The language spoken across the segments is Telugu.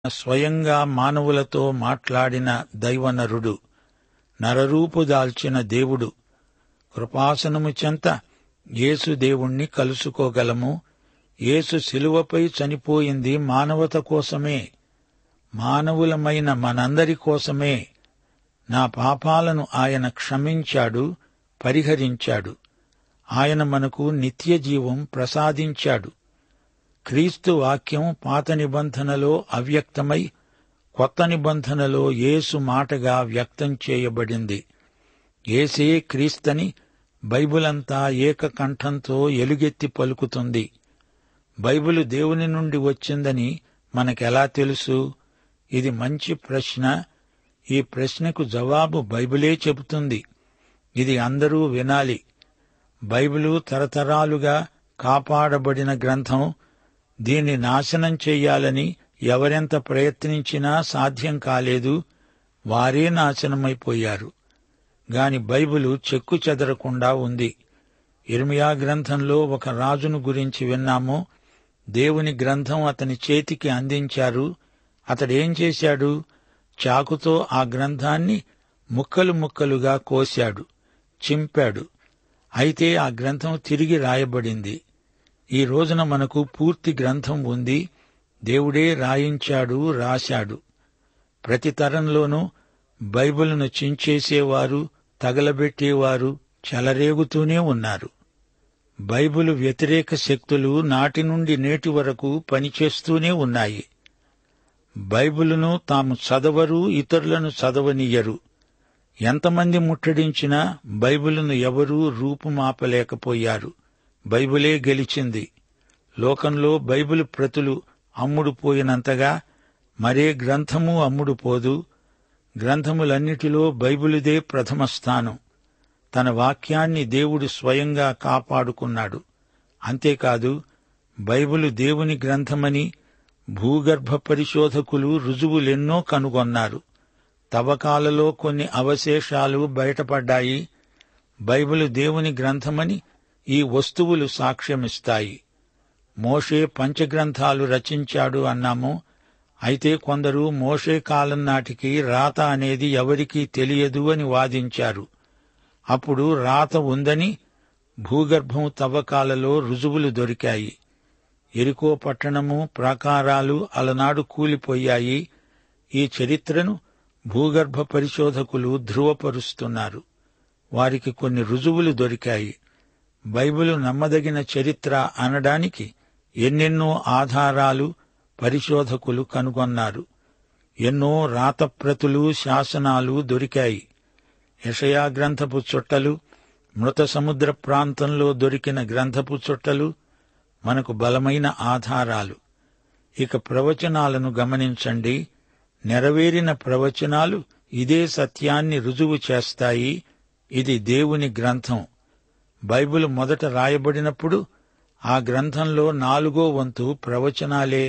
స్వయంగా మానవులతో మాట్లాడిన దైవనరుడు నరరూపు దాల్చిన దేవుడు కృపాసనము చెంత యేసు దేవుణ్ణి కలుసుకోగలము యేసు శిలువపై చనిపోయింది మానవత కోసమే మానవులమైన మనందరి కోసమే నా పాపాలను ఆయన క్షమించాడు పరిహరించాడు ఆయన మనకు నిత్య జీవం ప్రసాదించాడు క్రీస్తు వాక్యం పాత నిబంధనలో అవ్యక్తమై కొత్త నిబంధనలో యేసు మాటగా వ్యక్తం చేయబడింది ఏసే క్రీస్తని బైబిలంతా ఏకకంఠంతో ఎలుగెత్తి పలుకుతుంది బైబిలు దేవుని నుండి వచ్చిందని మనకెలా తెలుసు ఇది మంచి ప్రశ్న ఈ ప్రశ్నకు జవాబు బైబిలే చెబుతుంది ఇది అందరూ వినాలి బైబిలు తరతరాలుగా కాపాడబడిన గ్రంథం దీన్ని నాశనం చెయ్యాలని ఎవరెంత ప్రయత్నించినా సాధ్యం కాలేదు వారే నాశనమైపోయారు గాని బైబిలు చెక్కు చెదరకుండా ఉంది ఇర్మియా గ్రంథంలో ఒక రాజును గురించి విన్నాము దేవుని గ్రంథం అతని చేతికి అందించారు అతడేం చేశాడు చాకుతో ఆ గ్రంథాన్ని ముక్కలు ముక్కలుగా కోశాడు చింపాడు అయితే ఆ గ్రంథం తిరిగి రాయబడింది ఈ రోజున మనకు పూర్తి గ్రంథం ఉంది దేవుడే రాయించాడు రాశాడు ప్రతి తరంలోనూ బైబిల్ను చించేసేవారు తగలబెట్టేవారు చెలరేగుతూనే ఉన్నారు బైబిలు వ్యతిరేక శక్తులు నాటి నుండి నేటి వరకు పనిచేస్తూనే ఉన్నాయి బైబిలును తాము చదవరు ఇతరులను చదవనియ్యరు ఎంతమంది ముట్టడించినా బైబిలును ఎవరూ రూపుమాపలేకపోయారు బైబిలే గెలిచింది లోకంలో బైబిల్ ప్రతులు అమ్ముడుపోయినంతగా మరే గ్రంథము అమ్ముడుపోదు గ్రంథములన్నిటిలో బైబిలుదే ప్రథమ స్థానం తన వాక్యాన్ని దేవుడు స్వయంగా కాపాడుకున్నాడు అంతేకాదు బైబిలు దేవుని గ్రంథమని భూగర్భ పరిశోధకులు రుజువులెన్నో కనుగొన్నారు తవ్వకాలలో కొన్ని అవశేషాలు బయటపడ్డాయి బైబిలు దేవుని గ్రంథమని ఈ వస్తువులు సాక్ష్యమిస్తాయి మోషే పంచగ్రంథాలు రచించాడు అన్నాము అయితే కొందరు మోషే కాలం నాటికి రాత అనేది ఎవరికీ తెలియదు అని వాదించారు అప్పుడు రాత ఉందని భూగర్భం తవ్వకాలలో రుజువులు దొరికాయి ఎరికో పట్టణము ప్రాకారాలు అలనాడు కూలిపోయాయి ఈ చరిత్రను భూగర్భ పరిశోధకులు ధృవపరుస్తున్నారు వారికి కొన్ని రుజువులు దొరికాయి బైబిలు నమ్మదగిన చరిత్ర అనడానికి ఎన్నెన్నో ఆధారాలు పరిశోధకులు కనుగొన్నారు ఎన్నో రాతప్రతులు శాసనాలు దొరికాయి యషయా గ్రంథపు చుట్టలు మృత సముద్ర ప్రాంతంలో దొరికిన గ్రంథపు చుట్టలు మనకు బలమైన ఆధారాలు ఇక ప్రవచనాలను గమనించండి నెరవేరిన ప్రవచనాలు ఇదే సత్యాన్ని రుజువు చేస్తాయి ఇది దేవుని గ్రంథం బైబిల్ మొదట రాయబడినప్పుడు ఆ గ్రంథంలో నాలుగో వంతు ప్రవచనాలే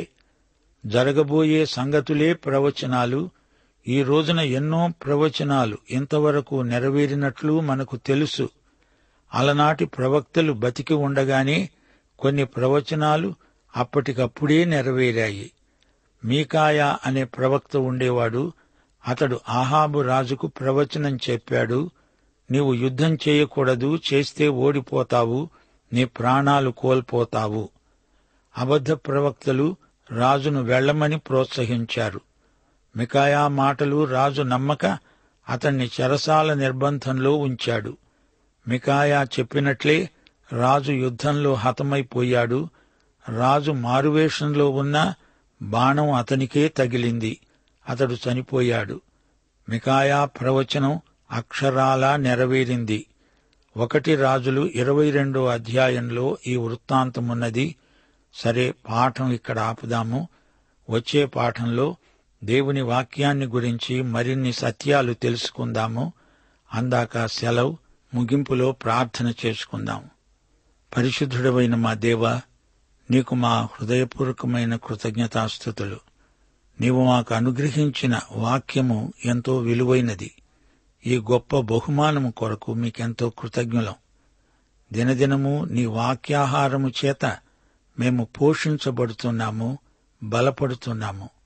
జరగబోయే సంగతులే ప్రవచనాలు ఈ రోజున ఎన్నో ప్రవచనాలు ఇంతవరకు నెరవేరినట్లు మనకు తెలుసు అలనాటి ప్రవక్తలు బతికి ఉండగానే కొన్ని ప్రవచనాలు అప్పటికప్పుడే నెరవేరాయి మీకాయా అనే ప్రవక్త ఉండేవాడు అతడు ఆహాబు రాజుకు ప్రవచనం చెప్పాడు నీవు యుద్ధం చేయకూడదు చేస్తే ఓడిపోతావు నీ ప్రాణాలు కోల్పోతావు అబద్ధ ప్రవక్తలు రాజును వెళ్లమని ప్రోత్సహించారు మికాయా మాటలు రాజు నమ్మక అతన్ని చెరసాల నిర్బంధంలో ఉంచాడు మికాయా చెప్పినట్లే రాజు యుద్ధంలో హతమైపోయాడు రాజు మారువేషంలో ఉన్న బాణం అతనికే తగిలింది అతడు చనిపోయాడు మికాయా ప్రవచనం అక్షరాలా నెరవేరింది ఒకటి రాజులు ఇరవై రెండో అధ్యాయంలో ఈ వృత్తాంతమున్నది సరే పాఠం ఇక్కడ ఆపుదాము వచ్చే పాఠంలో దేవుని వాక్యాన్ని గురించి మరిన్ని సత్యాలు తెలుసుకుందాము అందాక సెలవు ముగింపులో ప్రార్థన చేసుకుందాం పరిశుద్ధుడమైన మా దేవ నీకు మా హృదయపూర్వకమైన కృతజ్ఞతాస్థుతులు నీవు మాకు అనుగ్రహించిన వాక్యము ఎంతో విలువైనది ఈ గొప్ప బహుమానము కొరకు మీకెంతో కృతజ్ఞులం దినదినము నీ వాక్యాహారము చేత మేము పోషించబడుతున్నాము బలపడుతున్నాము